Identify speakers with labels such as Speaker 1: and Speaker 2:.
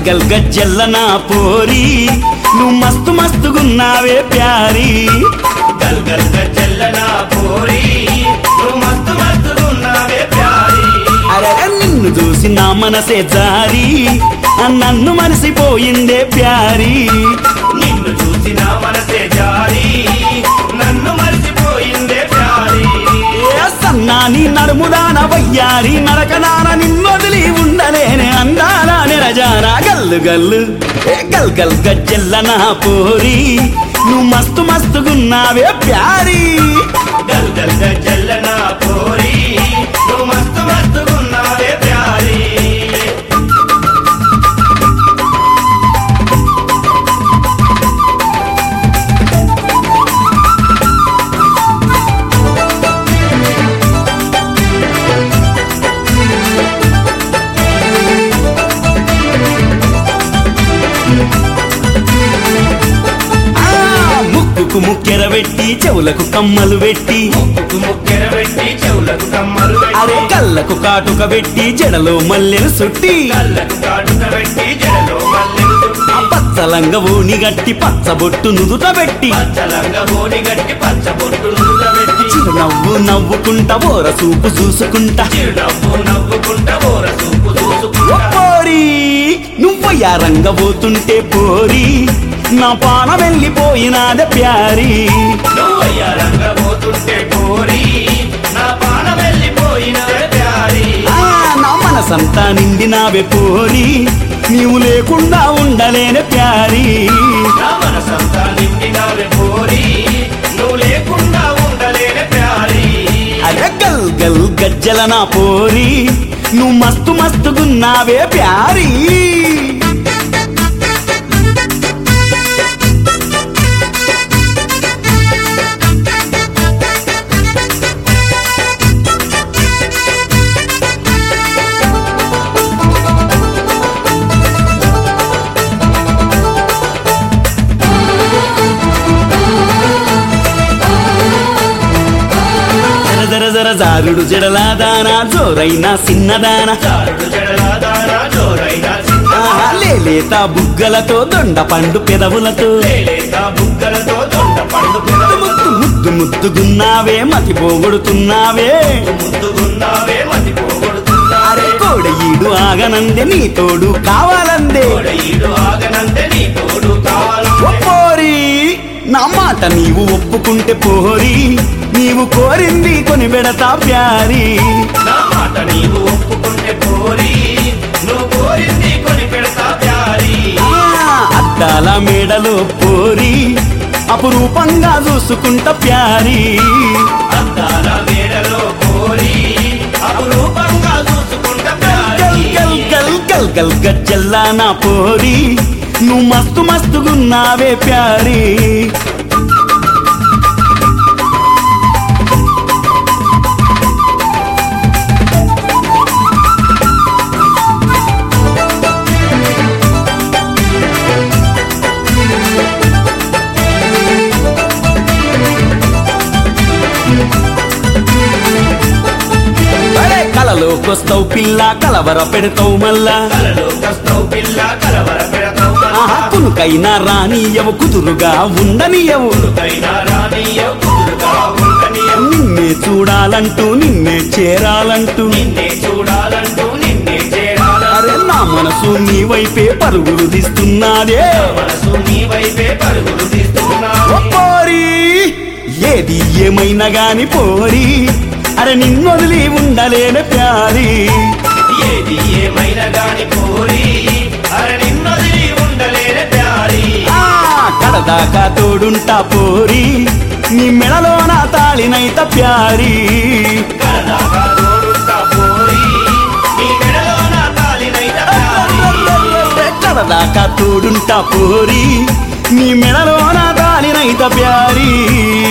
Speaker 1: గల్ గజ్జల్ల నా పోరి నువ్వు మస్తు మస్తుగున్నావే ప్యారీ
Speaker 2: గల్ గల్ గజ్జల్లనా పోరి నువ్వు మస్తు మస్తుగున్నావే ప్యారి
Speaker 1: అరే నిన్ను చూసి నా మనసే జారి ఆ నన్ను మరిసిపోయిందే ప్యారీ
Speaker 2: నిన్ను చూసి నా మనసే జారి నన్ను మర్చిపోయిందే ప్యారి
Speaker 1: ఏ సన్నాని నడుముదాన వయ్యారి నరకదాన నిన్నొదిలి ఉండలేనే అందాల నిరజాన గల్లు గల్లు ఏ గల్ గల్ గజ్జల్ల నా పోరి నువ్వు మస్తు మస్తుగున్నావే ప్యారీ
Speaker 2: గల్ గల్ గజ్జల్లనా పోరి నువ్వు మస్తు మస్తుగున్నావే ప్యారి
Speaker 1: ఆ, ముక్కుకు ముక్కెర పెట్టి చెవులకు కమ్మలు పెట్టి
Speaker 2: ముక్కుకు ముక్కెర పెట్టి చెవులకు కమ్మలు
Speaker 1: అరే
Speaker 2: పెట్టి
Speaker 1: కళ్ళకు కాటుక పెట్టి జడలో మల్లెలు సుట్టి
Speaker 2: కళ్ళకు కాటుక పెట్టి జడలో మల్లెలు చుట్టి
Speaker 1: ఆ పచ్చలంగ ఊని గట్టి పచ్చబొట్టు నుదుట పెట్టి
Speaker 2: పచ్చలంగ బోని గట్టి పచ్చ బొట్టు పెట్టి
Speaker 1: చిరునవ్వు నవ్వుకుంటా బోర చూపు చూసుకుంటా
Speaker 2: చిరునవ్వు నవ్వుకుంటా ఓర చూపు
Speaker 1: ఓ
Speaker 2: చూసుకుంటా
Speaker 1: పోరి నువ్వయ్యా రంగబోతుంటే పోరి నా పాన వెళ్ళిపోయినాదే ప్యారీ
Speaker 2: నువ్వయ్యా రంగబోతుంటే కోరి నా పాన వెళ్ళిపోయిన ప్యారి
Speaker 1: ఆ, నా మనసంతా నిండినావే పోరి నీవు లేకుండా ఉండలేనే ప్యారీ
Speaker 2: నా మనసంతా నిండినావే కోరి నువ్వు లేకుండా ఉండలేని ప్యారి
Speaker 1: అరే గల్ గల్ గజ్జల నా పోరి నువ్వు మస్తు మస్తుగున్నావే ప్యారీ జర జర జర జారుడు జడలా దానా జోరైన సిన్నదానా
Speaker 2: చారుడు జడలాదానా జోరైన చిన్న
Speaker 1: ఆహా, లేలేత బుగ్గలతో దొండ పండు పెదవులతో
Speaker 2: లేలేత బుగ్గలతో దొండ పండు
Speaker 1: ముద్దు ముద్దు ముద్దు ముద్దుగున్నావే మతి పోగొడుతున్నావే
Speaker 2: ముద్దుగున్నావే మతి
Speaker 1: అరే
Speaker 2: పోగొడుతున్నారే
Speaker 1: కోడయీడు ఆగనందే నీ తోడు కావాలందే
Speaker 2: ఈడు ఆగనంతే నీ తోడు
Speaker 1: ఓ
Speaker 2: కావాలంటే
Speaker 1: పోరి నా మాట నీవు ఒప్పుకుంటే పోరి నీవు కోరింది కొని పెడతా ప్యారీ
Speaker 2: నా మాట నీవు ఒప్పుకుంటే కోరి నువ్వు కోరింది కొని పెడతా ప్యారి
Speaker 1: ఆ, అద్దాల మేడలో పోరి అపురూపంగా చూసుకుంటా ప్యారీ
Speaker 2: అద్దాల మేడలో కోరి అపురూపంగా చూసుకుంటా
Speaker 1: గల్
Speaker 2: ప్యారి
Speaker 1: గల్ గల్ గల్ గల్ గజ్జల్లా నా పోరి నువ్వు మస్తు మస్తుగున్నావే ప్యారీ అరే కలలోకొస్తావు పిల్ల కలవర పెడతావు మళ్ళా
Speaker 2: కలలో కస్తావు పిల్ల కలవర పెడతావు
Speaker 1: ఆహా కునుకైనా రానియవు కుదురుగా ఉండనియవు
Speaker 2: కైనా రానియో కుదురుగా ఉండనియో
Speaker 1: నిన్నే చూడాలంటూ నిన్నే చేరాలంటూ
Speaker 2: నిన్నే చూడాలంటూ నిన్నే చేరాలంటూ
Speaker 1: అరే నా మనసు నీ వైపే పరుగులు తీస్తున్నాదే
Speaker 2: మనసు నీ వైపే పరుగులు
Speaker 1: ఓ
Speaker 2: తీస్తున్నావు
Speaker 1: పోరి ఏది ఏమైనా గాని పోరి అరే నిన్నొదిలి ఉండలేని ప్యారీ
Speaker 2: ఏది ఏమైనా గాని కోరి అరే నిన్నొదిలి ఉండలేని ప్యారి
Speaker 1: ఆ కడదాకా తోడుంటా పోరి నీ మెడలో నా తాళినైత ప్యారీ
Speaker 2: కడదాకా తోడుంటా పోరి నీ మెడలో నా తాళినైత ప్యారి
Speaker 1: కడదాకా తోడుంటా పోరి నీ మెడలో నా తాళినైత ప్యారీ